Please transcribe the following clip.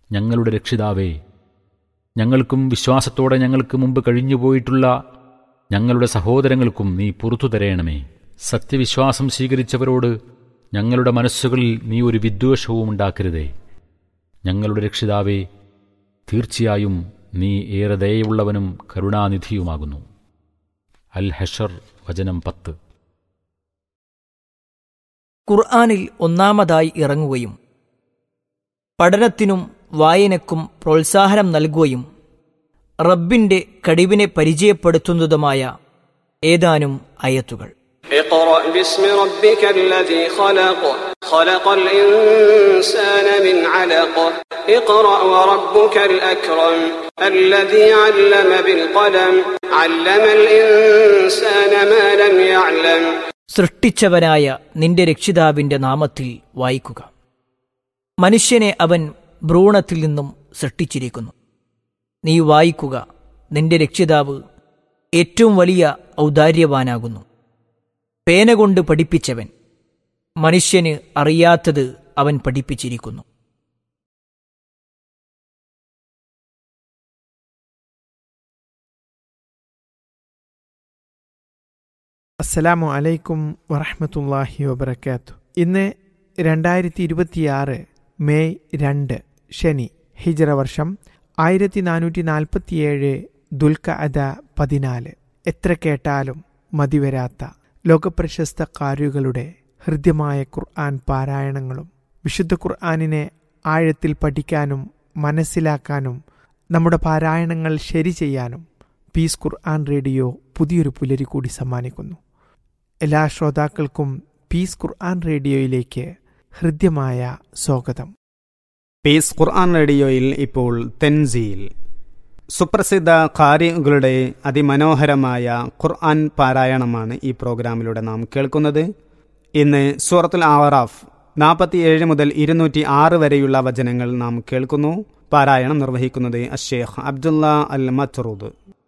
ഞങ്ങളുടെ രക്ഷിതാവേ ഞങ്ങൾക്കും വിശ്വാസത്തോടെ ഞങ്ങൾക്ക് മുമ്പ് കഴിഞ്ഞുപോയിട്ടുള്ള ഞങ്ങളുടെ സഹോദരങ്ങൾക്കും നീ പുറത്തു തരയണമേ സത്യവിശ്വാസം സ്വീകരിച്ചവരോട് ഞങ്ങളുടെ മനസ്സുകളിൽ നീ ഒരു വിദ്വേഷവും ഉണ്ടാക്കരുതേ ഞങ്ങളുടെ രക്ഷിതാവേ തീർച്ചയായും നീ ഏറെ ദയയുള്ളവനും കരുണാനിധിയുമാകുന്നു അൽ ഹഷർ വചനം പത്ത് ഖുർആാനിൽ ഒന്നാമതായി ഇറങ്ങുകയും പഠനത്തിനും വായനക്കും പ്രോത്സാഹനം നൽകുകയും റബ്ബിന്റെ കഴിവിനെ പരിചയപ്പെടുത്തുന്നതുമായ ഏതാനും അയത്തുകൾ اقرأ باسم ربك الذي خلق خلق الإنسان من علق اقرأ وربك الأكرم الذي علم بالقلم علم الإنسان ما لم يعلم സൃഷ്ടിച്ചവനായ നിന്റെ രക്ഷിതാവിന്റെ നാമത്തിൽ വായിക്കുക മനുഷ്യനെ അവൻ ഭ്രൂണത്തിൽ നിന്നും സൃഷ്ടിച്ചിരിക്കുന്നു നീ വായിക്കുക നിന്റെ രക്ഷിതാവ് ഏറ്റവും വലിയ ഔദാര്യവാനാകുന്നു പേന കൊണ്ട് പഠിപ്പിച്ചവൻ മനുഷ്യന് അറിയാത്തത് അവൻ പഠിപ്പിച്ചിരിക്കുന്നു അസ്സലാമു അലൈക്കും വറഹമത്തല്ലാഹി വബർക്കാത്തു ഇന്ന് രണ്ടായിരത്തി ഇരുപത്തിയാറ് മെയ് രണ്ട് ശനി ഹിജറ വർഷം ആയിരത്തി നാനൂറ്റി നാൽപ്പത്തിയേഴ് ദുൽഖ അദ പതിനാല് എത്ര കേട്ടാലും മതിവരാത്ത ലോകപ്രശസ്ത കാരുകളുടെ ഹൃദ്യമായ ഖുർആൻ പാരായണങ്ങളും വിശുദ്ധ ഖുർആനിനെ ആഴത്തിൽ പഠിക്കാനും മനസ്സിലാക്കാനും നമ്മുടെ പാരായണങ്ങൾ ശരി ചെയ്യാനും പീസ് ഖുർആൻ റേഡിയോ പുതിയൊരു പുലരി കൂടി സമ്മാനിക്കുന്നു എല്ലാ ശ്രോതാക്കൾക്കും പീസ് ഖുർആൻ റേഡിയോയിലേക്ക് ഹൃദ്യമായ സ്വാഗതം പീസ് ഖുർആൻ റേഡിയോയിൽ ഇപ്പോൾ തെൻസീൽ സുപ്രസിദ്ധ ഖാരികളുടെ അതിമനോഹരമായ ഖുർആൻ പാരായണമാണ് ഈ പ്രോഗ്രാമിലൂടെ നാം കേൾക്കുന്നത് ഇന്ന് സൂറത്തുൽ ആവറാഫ് നാൽപ്പത്തിയേഴ് മുതൽ ഇരുന്നൂറ്റി ആറ് വരെയുള്ള വചനങ്ങൾ നാം കേൾക്കുന്നു പാരായണം നിർവഹിക്കുന്നത് അഷേഖ് അബ്ദുള്ള അൽ മത്റൂദ്